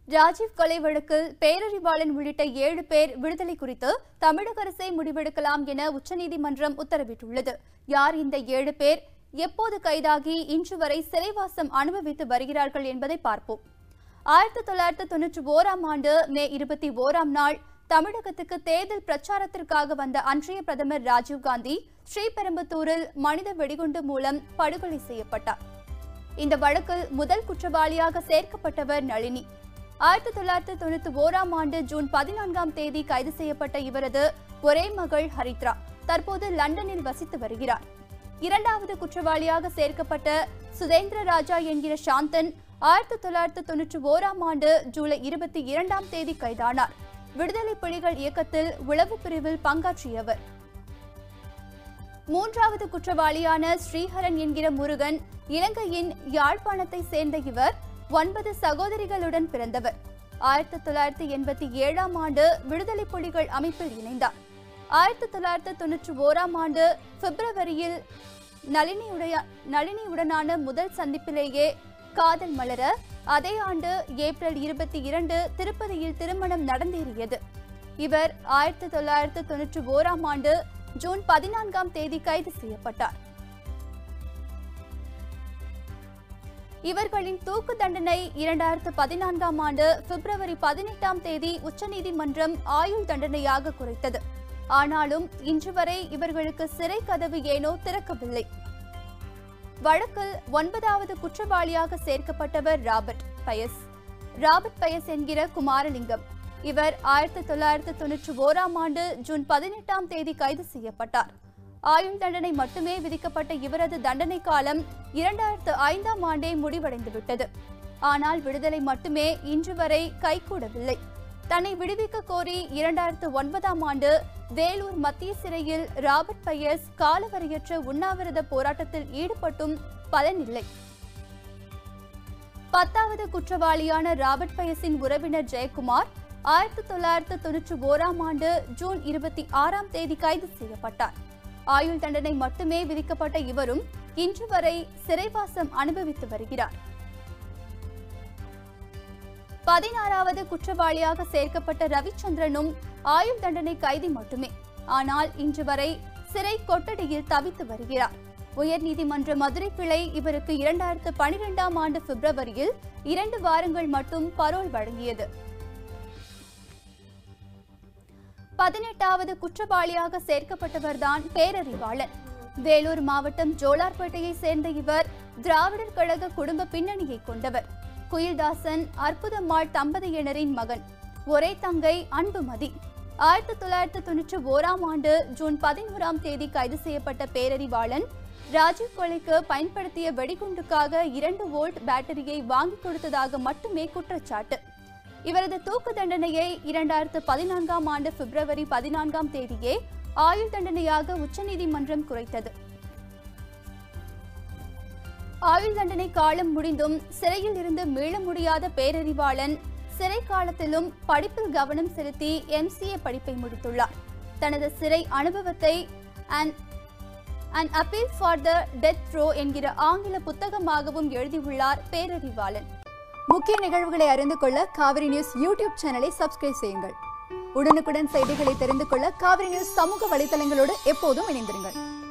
ராஜீவ் கொலை வழக்கில் பேரறிவாளன் உள்ளிட்ட ஏழு பேர் விடுதலை குறித்து தமிழக அரசே முடிவெடுக்கலாம் என உச்சநீதிமன்றம் உத்தரவிட்டுள்ளது யார் இந்த ஏழு பேர் எப்போது கைதாகி இன்று வரை சிறைவாசம் அனுபவித்து வருகிறார்கள் என்பதை பார்ப்போம் ஆயிரத்தி தொள்ளாயிரத்தி தொன்னூற்றி ஓராம் ஆண்டு மே இருபத்தி ஓராம் நாள் தமிழகத்துக்கு தேர்தல் பிரச்சாரத்திற்காக வந்த அன்றைய பிரதமர் ராஜீவ்காந்தி ஸ்ரீபெரும்புத்தூரில் மனித வெடிகுண்டு மூலம் படுகொலை செய்யப்பட்டார் இந்த வழக்கில் முதல் குற்றவாளியாக சேர்க்கப்பட்டவர் நளினி ஆயிரத்தி தொள்ளாயிரத்தி தொண்ணூத்தி ஓராம் ஆண்டு ஜூன் பதினான்காம் தேதி கைது செய்யப்பட்ட இவரது ஒரே மகள் ஹரித்ரா தற்போது லண்டனில் வசித்து வருகிறார் இரண்டாவது குற்றவாளியாக சேர்க்கப்பட்ட சுதேந்திர ராஜா என்கிற சாந்தன் ஆயிரத்தி தொள்ளாயிரத்தி தொன்னூற்றி ஓராம் ஆண்டு ஜூலை இருபத்தி இரண்டாம் தேதி கைதானார் விடுதலை புலிகள் இயக்கத்தில் உளவு பிரிவில் பங்காற்றியவர் மூன்றாவது குற்றவாளியான ஸ்ரீஹரன் என்கிற முருகன் இலங்கையின் யாழ்ப்பாணத்தை சேர்ந்த இவர் ஒன்பது சகோதரிகளுடன் பிறந்தவர் ஆயிரத்தி தொள்ளாயிரத்தி எண்பத்தி ஏழாம் ஆண்டு விடுதலை புலிகள் அமைப்பில் இணைந்தார் ஆயிரத்தி தொள்ளாயிரத்தி தொன்னூற்றி ஓராம் ஆண்டு பிப்ரவரியில் நளினியுடைய நளினியுடனான முதல் சந்திப்பிலேயே காதல் மலர அதே ஆண்டு ஏப்ரல் இருபத்தி இரண்டு திருப்பதியில் திருமணம் நடந்தேறியது இவர் ஆயிரத்தி தொள்ளாயிரத்தி தொன்னூற்றி ஓராம் ஆண்டு ஜூன் பதினான்காம் தேதி கைது செய்யப்பட்டார் இவர்களின் தூக்கு தண்டனை இரண்டாயிரத்து பதினான்காம் ஆண்டு பிப்ரவரி பதினெட்டாம் தேதி உச்சநீதிமன்றம் ஆயுள் தண்டனையாக குறைத்தது ஆனாலும் இன்று வரை இவர்களுக்கு சிறை கதவு ஏனோ திறக்கவில்லை வழக்கில் ஒன்பதாவது குற்றவாளியாக சேர்க்கப்பட்டவர் ராபர்ட் பயஸ் ராபர்ட் பயஸ் என்கிற குமாரலிங்கம் இவர் ஆயிரத்தி தொள்ளாயிரத்தி தொன்னூற்றி ஓராம் ஆண்டு ஜூன் பதினெட்டாம் தேதி கைது செய்யப்பட்டார் ஆயுள் தண்டனை மட்டுமே விதிக்கப்பட்ட இவரது தண்டனை காலம் இரண்டாயிரத்து ஐந்தாம் ஆண்டே முடிவடைந்துவிட்டது ஆனால் விடுதலை மட்டுமே இன்று வரை கைகூடவில்லை தன்னை விடுவிக்க கோரி இரண்டாயிரத்து ஒன்பதாம் ஆண்டு வேலூர் மத்திய சிறையில் ராபர்ட் பயஸ் காலவரையற்ற உண்ணாவிரத போராட்டத்தில் ஈடுபட்டும் பலனில்லை பத்தாவது குற்றவாளியான ராபர்ட் பயஸின் உறவினர் ஜெயக்குமார் ஆயிரத்தி தொள்ளாயிரத்து தொன்னூற்றி ஓராம் ஆண்டு ஜூன் இருபத்தி ஆறாம் தேதி கைது செய்யப்பட்டார் ஆயுள் தண்டனை மட்டுமே விதிக்கப்பட்ட இவரும் இன்று வரை சிறைவாசம் அனுபவித்து வருகிறார் பதினாறாவது குற்றவாளியாக சேர்க்கப்பட்ட ரவிச்சந்திரனும் ஆயுள் தண்டனை கைதி மட்டுமே ஆனால் இன்று வரை சிறை கொட்டடியில் தவித்து வருகிறார் உயர்நீதிமன்ற மதுரை கிளை இவருக்கு இரண்டாயிரத்து பனிரெண்டாம் ஆண்டு பிப்ரவரியில் இரண்டு வாரங்கள் மட்டும் பரோல் வழங்கியது பதினெட்டாவது குற்றவாளியாக சேர்க்கப்பட்டவர்தான் பேரறிவாளன் வேலூர் மாவட்டம் ஜோலார்பேட்டையை சேர்ந்த இவர் திராவிடர் கழக குடும்ப பின்னணியை கொண்டவர் குயில்தாசன் அற்புதம்மாள் தம்பதியினரின் மகன் ஒரே தங்கை அன்புமதி ஆயிரத்தி தொள்ளாயிரத்தி தொன்னூற்றி ஓராம் ஆண்டு ஜூன் பதினோராம் தேதி கைது செய்யப்பட்ட பேரறிவாளன் ராஜீவ் கொலைக்கு பயன்படுத்திய வெடிகுண்டுக்காக இரண்டு வோல்ட் பேட்டரியை வாங்கிக் கொடுத்ததாக மட்டுமே குற்றச்சாட்டு இவரது தூக்கு தண்டனையை இரண்டாயிரத்து பதினான்காம் ஆண்டு பிப்ரவரி பதினான்காம் தேதியே ஆயுள் தண்டனையாக உச்சநீதிமன்றம் குறைத்தது ஆயுள் தண்டனை காலம் முடிந்தும் சிறையில் இருந்து மீள முடியாத பேரறிவாளன் சிறை காலத்திலும் படிப்பில் கவனம் செலுத்தி எம்சிஏ படிப்பை முடித்துள்ளார் தனது சிறை அனுபவத்தை and and appeal for the death row என்கிற ஆங்கில புத்தகமாகவும் எழுதியுள்ளார் பேரறிவாளன் முக்கிய நிகழ்வுகளை அறிந்து கொள்ள காவிரி நியூஸ் யூடியூப் சேனலை சப்ஸ்கிரைப் செய்யுங்கள் உடனுக்குடன் செய்திகளை தெரிந்து கொள்ள காவிரி நியூஸ் சமூக வலைதளங்களோடு எப்போதும் இணைந்திருங்கள்